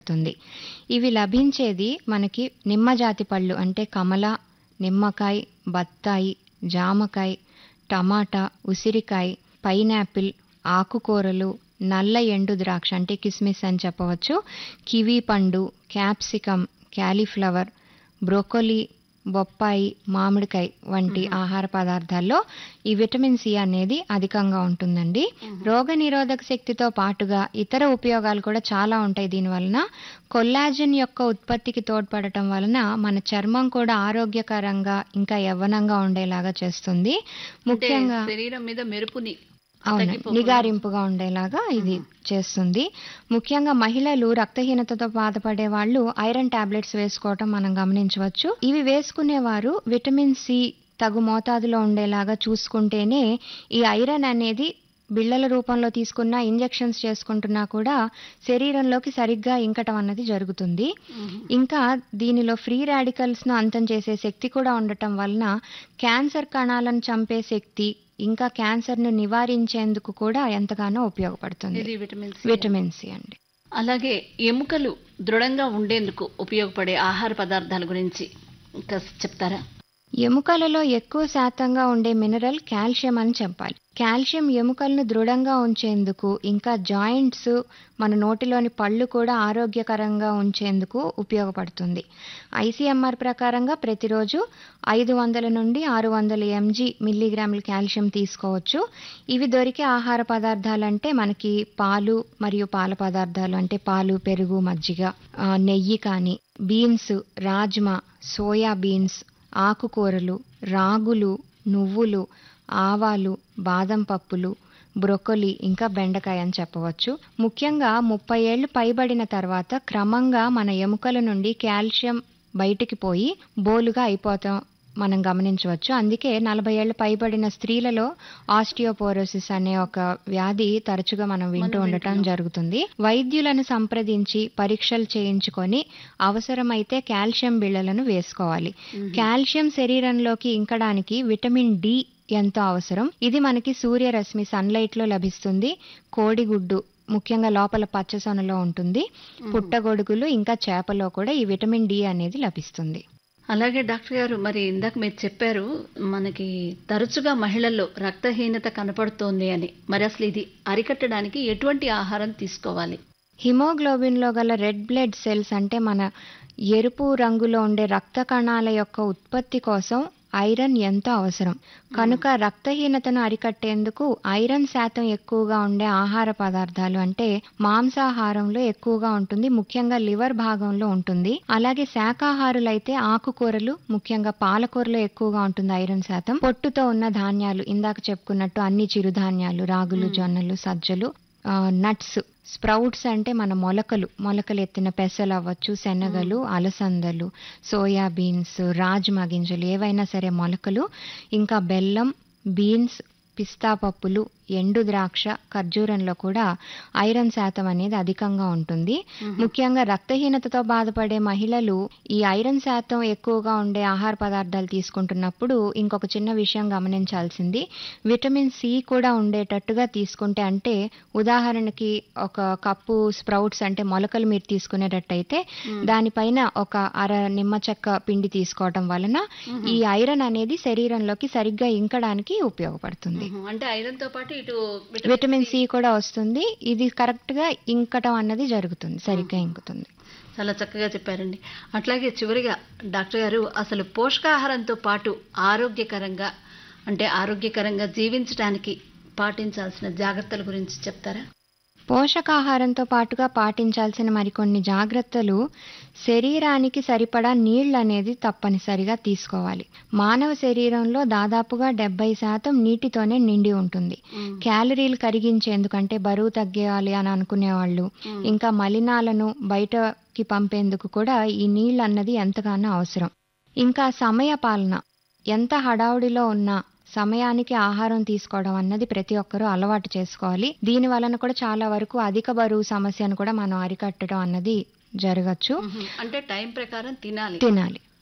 తుంది ఇవి లభించేది మనకి నిమ్మ జాతి పళ్ళు అంటే కమల నిమ్మకాయ బత్తాయి జామకాయ టమాటా ఉసిరికాయ పైనాపిల్ ఆకుకూరలు నల్ల ఎండు ద్రాక్ష అంటే కిస్మిస్ అని చెప్పవచ్చు కివీ పండు క్యాప్సికమ్ క్యాలీఫ్లవర్ బ్రోకోలీ బొప్పాయి మామిడికాయ వంటి ఆహార పదార్థాల్లో ఈ విటమిన్ సి అనేది అధికంగా ఉంటుందండి రోగ నిరోధక శక్తితో పాటుగా ఇతర ఉపయోగాలు కూడా చాలా ఉంటాయి దీని వలన కొల్లాజన్ యొక్క ఉత్పత్తికి తోడ్పడటం వలన మన చర్మం కూడా ఆరోగ్యకరంగా ఇంకా యవ్వనంగా ఉండేలాగా చేస్తుంది అంటే ముఖ్యంగా శరీరం మీద మెరుపుని అవును తగ్గిపోకుండా. నిగారింపుగా ఉండేలాగా ఇది చేస్తుంది ముఖ్యంగా మహిళలు రక్తహీనతతో బాధపడే వాళ్ళు ఐరన్ టాబ్లెట్స్ వేసుకోవటం మనం గమనించవచ్చు ఇవి వేసుకునేవారు విటమిన్ సి తగు మోతాదులో ఉండేలాగా చూసుకుంటేనే ఈ ఐరన్ అనేది బిళ్ళల రూపంలో తీసుకున్న ఇంజెక్షన్స్ చేసుకుంటున్నా కూడా శరీరంలోకి సరిగ్గా ఇంకటం అన్నది జరుగుతుంది ఇంకా దీనిలో ఫ్రీ రాడికల్స్ ను అంతం చేసే శక్తి కూడా ఉండటం వలన క్యాన్సర్ కణాలను చంపే శక్తి ఇంకా క్యాన్సర్ ను నివారించేందుకు కూడా ఎంతగానో ఉపయోగపడుతుంది ఇది విటమిన్ సి విటమిన్ సి అండి అలాగే ఎముకలు దృఢంగా ఉండేందుకు ఉపయోగపడే ఆహార పదార్థాల గురించి కాస్త చెప్తారా ఎముకలలో ఎక్కువ శాతంగా ఉండే మినరల్ కాల్షియం అని చెప్పాలి కాల్షియం ఎముకలను దృఢంగా ఉంచేందుకు ఇంకా జాయింట్స్ మన నోటిలోని పళ్ళు కూడా ఆరోగ్యకరంగా ఉంచేందుకు ఉపయోగపడుతుంది ఐసీఎంఆర్ ప్రకారంగా ప్రతిరోజు ఐదు వందల నుండి ఆరు వందల ఎంజీ మిల్లీగ్రాముల కాల్షియం తీసుకోవచ్చు ఇవి దొరికే ఆహార పదార్థాలంటే మనకి పాలు మరియు పాల పదార్థాలు అంటే పాలు పెరుగు మజ్జిగ ఆ, నెయ్యి కానీ బీన్స్ రాజ్మా సోయా బీన్స్ ఆకుకూరలు రాగులు నువ్వులు ఆవాలు బాదం పప్పులు బ్రొకొలి ఇంకా బెండకాయ అని చెప్పవచ్చు ముఖ్యంగా ముప్పై ఏళ్లు పైబడిన తర్వాత క్రమంగా మన ఎముకల నుండి కాల్షియం బయటికి పోయి బోలుగా అయిపోతాం మనం గమనించవచ్చు అందుకే నలభై ఏళ్లు పైబడిన స్త్రీలలో ఆస్టియోపోరోసిస్ అనే ఒక వ్యాధి తరచుగా మనం వింటూ మనం ఉండటం వింటున్నాం. జరుగుతుంది వైద్యులను సంప్రదించి పరీక్షలు చేయించుకొని అవసరమైతే కాల్షియం బిళ్ళలను వేసుకోవాలి కాల్షియం శరీరంలోకి ఇంకడానికి విటమిన్ డి ఎంతో అవసరం ఇది మనకి సూర్యరశ్మి సన్లైట్ లో లభిస్తుంది కోడిగుడ్డు ముఖ్యంగా లోపల పచ్చసొనలో ఉంటుంది పుట్టగొడుగులు ఇంకా చేపలో కూడా ఈ విటమిన్ డి అనేది లభిస్తుంది అలాగే డాక్టర్ గారు మరి ఇందాక మీరు చెప్పారు మనకి తరచుగా మహిళల్లో రక్తహీనత కనపడుతోంది అని మరి అసలు ఇది అరికట్టడానికి ఎటువంటి ఆహారం తీసుకోవాలి హిమోగ్లోబిన్ లో గల రెడ్ బ్లడ్ సెల్స్ అంటే మన ఎరుపు రంగులో ఉండే రక్త కణాల యొక్క ఉత్పత్తి కోసం ఐరన్ ఎంతో అవసరం కనుక రక్తహీనతను అరికట్టేందుకు ఐరన్ శాతం ఎక్కువగా ఉండే ఆహార పదార్థాలు అంటే మాంసాహారంలో ఎక్కువగా ఉంటుంది ముఖ్యంగా లివర్ భాగంలో ఉంటుంది అలాగే శాకాహారులైతే ఆకుకూరలు ముఖ్యంగా పాలకూరలో ఎక్కువగా ఉంటుంది ఐరన్ శాతం పొట్టుతో ఉన్న ధాన్యాలు ఇందాక చెప్పుకున్నట్టు అన్ని చిరుధాన్యాలు రాగులు జొన్నలు సజ్జలు నట్స్ స్ప్రౌట్స్ అంటే మన మొలకలు మొలకలు ఎత్తిన పెసలు అవ్వచ్చు శనగలు అలసందలు సోయా బీన్స్ రాజ్మా గింజలు ఏవైనా సరే మొలకలు ఇంకా బెల్లం బీన్స్ పిస్తా పప్పులు ఎండు ద్రాక్ష ఖర్జూరంలో కూడా ఐరన్ శాతం అనేది అధికంగా ఉంటుంది ముఖ్యంగా రక్తహీనతతో బాధపడే మహిళలు ఈ ఐరన్ శాతం ఎక్కువగా ఉండే ఆహార పదార్థాలు తీసుకుంటున్నప్పుడు ఇంకొక చిన్న విషయం గమనించాల్సింది విటమిన్ సి కూడా ఉండేటట్టుగా తీసుకుంటే అంటే ఉదాహరణకి ఒక కప్పు స్ప్రౌట్స్ అంటే మొలకలు మీరు తీసుకునేటట్టయితే దానిపైన ఒక అర నిమ్మ చెక్క పిండి తీసుకోవటం వలన ఈ ఐరన్ అనేది శరీరంలోకి సరిగ్గా ఇంకడానికి ఉపయోగపడుతుంది అంటే ఐరన్ తో పాటు ఇటు విటమిన్ సి కూడా వస్తుంది ఇది కరెక్ట్ గా ఇంకటం అన్నది జరుగుతుంది సరిగ్గా ఇంకుతుంది చాలా చక్కగా చెప్పారండి అట్లాగే చివరిగా డాక్టర్ గారు అసలు పోషకాహారంతో పాటు ఆరోగ్యకరంగా అంటే ఆరోగ్యకరంగా జీవించడానికి పాటించాల్సిన జాగ్రత్తల గురించి చెప్తారా పోషకాహారంతో పాటుగా పాటించాల్సిన మరికొన్ని జాగ్రత్తలు శరీరానికి సరిపడా నీళ్ళు అనేది తప్పనిసరిగా తీసుకోవాలి మానవ శరీరంలో దాదాపుగా డెబ్బై శాతం నీటితోనే నిండి ఉంటుంది క్యాలరీలు కరిగించేందుకంటే బరువు తగ్గేయాలి అని అనుకునే వాళ్ళు ఇంకా మలినాలను బయటకి పంపేందుకు కూడా ఈ నీళ్ళు అన్నది ఎంతగానో అవసరం ఇంకా సమయ పాలన ఎంత హడావుడిలో ఉన్నా సమయానికి ఆహారం తీసుకోవడం అన్నది ప్రతి ఒక్కరూ అలవాటు చేసుకోవాలి దీని వలన కూడా చాలా వరకు అధిక బరువు సమస్యను కూడా మనం అరికట్టడం అన్నది జరగచ్చు అంటే టైం ప్రకారం తినాలి తినాలి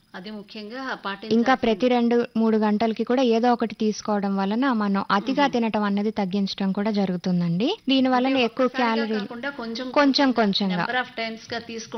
అది ముఖ్యంగా ఇంకా పాటించాల్సింది. ప్రతి రెండు మూడు గంటలకి కూడా ఏదో ఒకటి తీసుకోవడం వలన మనం అతిగా తినటం అన్నది తగ్గించడం కూడా జరుగుతుందండి దీని వలన అంటే ఎక్కువ ఒక్కసారిగా క్యాలరీలు కాకుండా కొంచెం కొంచెం కొంచెంగా నెంబర్ ఆఫ్ టైమ్స్ గా తీసుకుంటూ